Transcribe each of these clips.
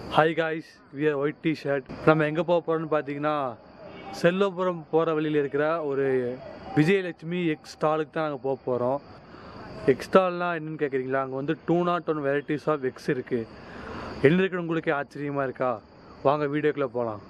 Hi guys wear white T shirt நம்ம எங்கே போக போகிறோம்னு பார்த்தீங்கன்னா செல்லபுரம் போகிற வழியில் இருக்கிற ஒரு விஜயலட்சுமி எக் ஸ்டாலுக்கு தான் நாங்கள் போக போகிறோம் எக் ஸ்டால்னால் என்னன்னு கேட்குறீங்களா அங்கே வந்து two nought one varieties of eggs இருக்குது என்ன இருக்குன்னு உங்களுக்கே ஆச்சரியமாக இருக்கா வாங்க வீடியோக்குள்ளே போகலாம்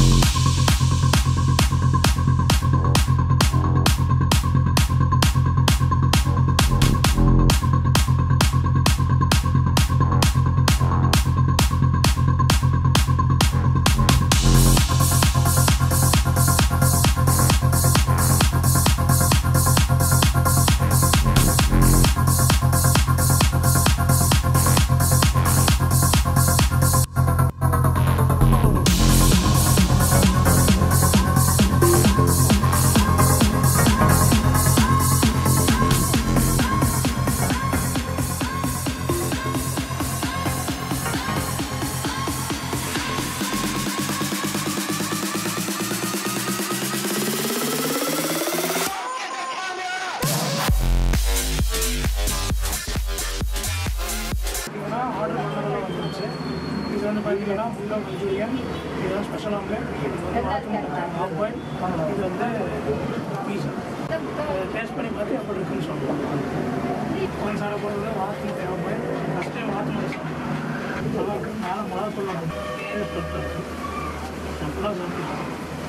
பார்த்தீங்கன்னா ஆர்டர் பண்ணதெல்லாம் வந்துருச்சு இது வந்து பார்த்தீங்கன்னா ஃபுல்லாக மஞ்சூரியன் இது வந்து ஸ்பெஷல் ஆம்லேட் இது வந்து பாத்ரூம் ஹாஃப் பாயில் இது வந்து பீஸா டேஸ்ட் பண்ணி பார்த்து எப்படி இருக்குன்னு சொல்லுவோம் கொஞ்சம் சாப்பிட போகிறது வாத்து ஹாஃப் பாயில் ஃபஸ்ட் டைம் வாத்து நல்லா இருக்கு மேலே மிளகா சொல்லுவாங்க ஃபுல்லாக சாப்பிட்டு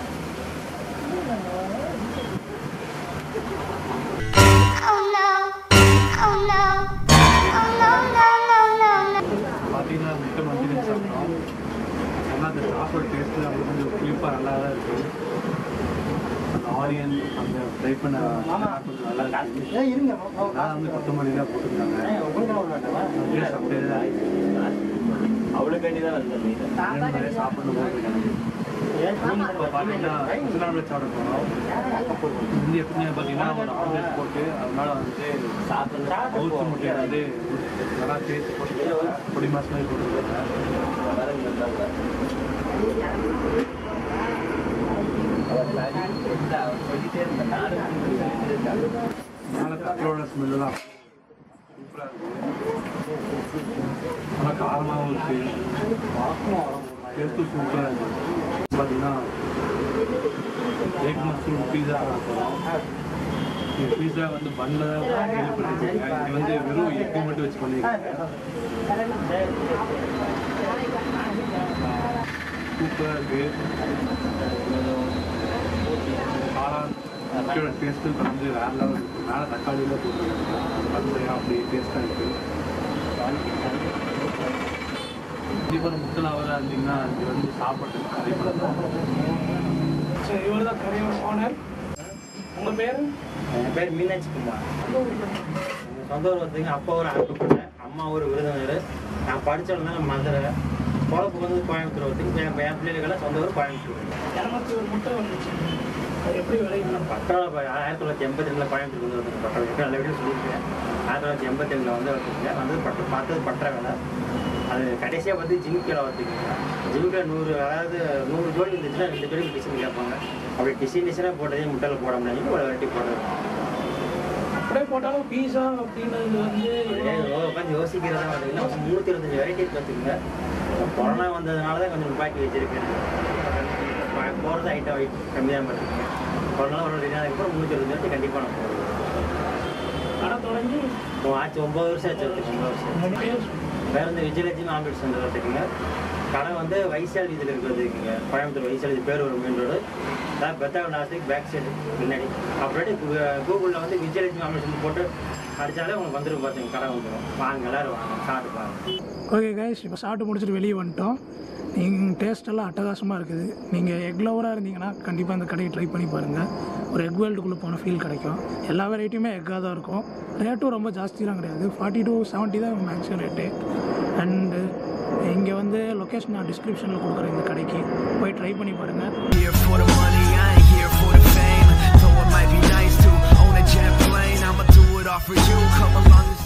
Oh no. Oh no. Oh no, no, no, no, no. பார்த்தீங்கன்னா முட்டை மஞ்சள் சாப்பிட்டோம் ஆனால் அந்த சாப்பாடு டேஸ்ட்டு அப்படி கொஞ்சம் புளிப்பாக நல்லா தான் இருக்குது அந்த ஆனியன் அந்த ஃப்ரை பண்ண கொஞ்சம் நல்லா இருக்கு நான் வந்து கொத்தமல்லி தான் போட்டுருந்தாங்க டேஸ்ட் அப்படியே தான் இருக்கு. அவளுக்காண்டி தான் வந்தேன் இன்னும் நிறைய சாப்பிடணும் போது எனக்கு இப்போ பார்த்தீங்கன்னா சிக்கன் ஆம்லெட் சாப்பிட போனோம் இந்திய எப்படின்னு பார்த்தீங்கன்னா ஒரு ஆம்லெட் போட்டு அதனால வந்து அவுத்து முட்டையை வந்து நல்லா தேய்ச்சி போட்டு பொடி மாஸ் மாதிரி போட்டுருக்காங்க மேலே கத்தரோட ஸ்மெல்லாம் சூப்பராக இருக்கு நல்லா காரமாகவும் இருக்கு டேஸ்ட்டும் சூப்பராக இருக்கு பார்த்தீங்கன்னா எக் மஷ்ரூம் பீஸா போகிறோம் இந்த பீஸா வந்து பண்ணில் தான் கேள்விப்பட்டிருக்கீங்க இது வந்து வெறும் எக்கு மட்டும் வச்சு பண்ணியிருக்காங்க சூப்பராக இருக்கு காளான் முட்டையோட டேஸ்ட்டு வந்து வேற லெவல் இருக்கு மேலே தக்காளியில் போட்டுருக்காங்க அது அப்படி டேஸ்ட்டாக இருக்குது கண்டிப்பாக முட்டை லவராக இருந்தீங்கன்னா இது வந்து சாப்பிட்றதுக்கு கறி பண்ணலாம் சரி இவர் தான் கரையோட ஓனர் உங்கள் பேர் என் பேர் மீனாட்சி குமார் என் சொந்த ஊர் பார்த்தீங்க அப்பா ஒரு ஆட்டுப்பட்டை அம்மா ஒரு விருதுநகர் நான் படித்தவங்க மதுரை பொழப்பு வந்து கோயம்புத்தூர் வந்து என் என் பிள்ளைகளெல்லாம் சொந்த ஊர் கோயம்புத்தூர் இரநூத்தி ஒரு முட்டை வந்துச்சு அது எப்படி விளையுது பட்டாள ஆயிரத்தி தொள்ளாயிரத்தி எண்பத்தி ரெண்டில் கோயம்புத்தூர் வந்து வந்து பட்டாளம் நல்ல வீடியோ சொல்லியிருக்கேன் ஆயிரத்தி தொள்ளாயிரத்தி எண்பத்தி ரெண்டில் வந்து வந்துருக்கேன் வந்து பட்ட பார்த்தது பட்டற வேலை அது கடைசியாக வந்து ஜிமிக்கில் வந்துருக்கீங்க ஜிமிக்கில் நூறு அதாவது நூறு ஜோடி இருந்துச்சுன்னா ரெண்டு ஜோடி டிசைன் கேட்பாங்க அப்படி டிசைன் டிசைனாக போட்டதே முட்டையில் போட முடியாது ஒரு வாட்டி போடுறது அப்படியே போட்டாலும் பீஸா அப்படின்றது வந்து உட்காந்து யோசிக்கிறதா பார்த்தீங்கன்னா முந்நூற்றி இருபத்தஞ்சு வெரைட்டிஸ் பார்த்துக்குங்க கொரோனா வந்ததுனால தான் கொஞ்சம் பாக்கி வச்சிருக்கேன் போகிறது ஐட்டம் கம்மி தான் பண்ணிருக்கேன் கொரோனா ஒரு ரெண்டு நாளைக்கு அப்புறம் முந்நூற்றி இருபத்தஞ்சு வெரைட்டி கண்டிப்பாக நான் போடுவேன் கடை தொடங்கி இப்போ ஆச்சு ஒம்பது வருஷம் ஆச்சு ஒருத்தருக்கு ஒம்பது வருஷம் வேற வந்து விஜயலட்சுமி ஆம்புலன்ஸ் சென்டர் வந்துருக்குங்க கடை வந்து வைசால் இதில் இருக்கிறது இருக்குங்க கோயம்புத்தூர் வைசால் இது பேர் ஒரு மெயின் ரோடு அதான் பெத்தாவன் ஹாஸ்பிட்டல் பேக் சைடு முன்னாடி அப்படியே கூகுளில் வந்து விஜயலட்சுமி ஆம்புலன்ஸ் சென்டர் போட்டு அடித்தாலே உங்களுக்கு வந்துடும் பார்த்தீங்க கடை வந்துடும் வாங்க எல்லாரும் வாங்க சாப்பிட்டு பாருங்க ஓகே கைஸ் இப்போ சாப்பிட்டு முடிச்சுட்டு வெளியே வந்துட்டோம் நீங்கள் டேஸ்ட் எல்லாம் அட்டகாசமாக இருக்குது நீங்கள் எக் லவராக இருந்தீங்கன்னா கண்டிப்பாக அந்த கடையை ட்ரை பண்ணி பாருங்கள் ஒரு எக் வேல்டுக்குள்ளே போன ஃபீல் கிடைக்கும் எல்லா வெரைட்டியுமே எக்காக தான் இருக்கும் ரேட்டும் ரொம்ப ஜாஸ்திலாம் கிடையாது ஃபார்ட்டி டு செவன்ட்டி தான் மேக்ஸிமம் ரேட்டு அண்டு இங்கே வந்து லொக்கேஷன் நான் டிஸ்கிரிப்ஷனில் கொடுக்குறேன் இந்த கடைக்கு போய் ட்ரை பண்ணி பாருங்கள் Here for the money, I ain't here for the fame. Though it might be nice to own a jet plane, I'ma do it all for you. Come along and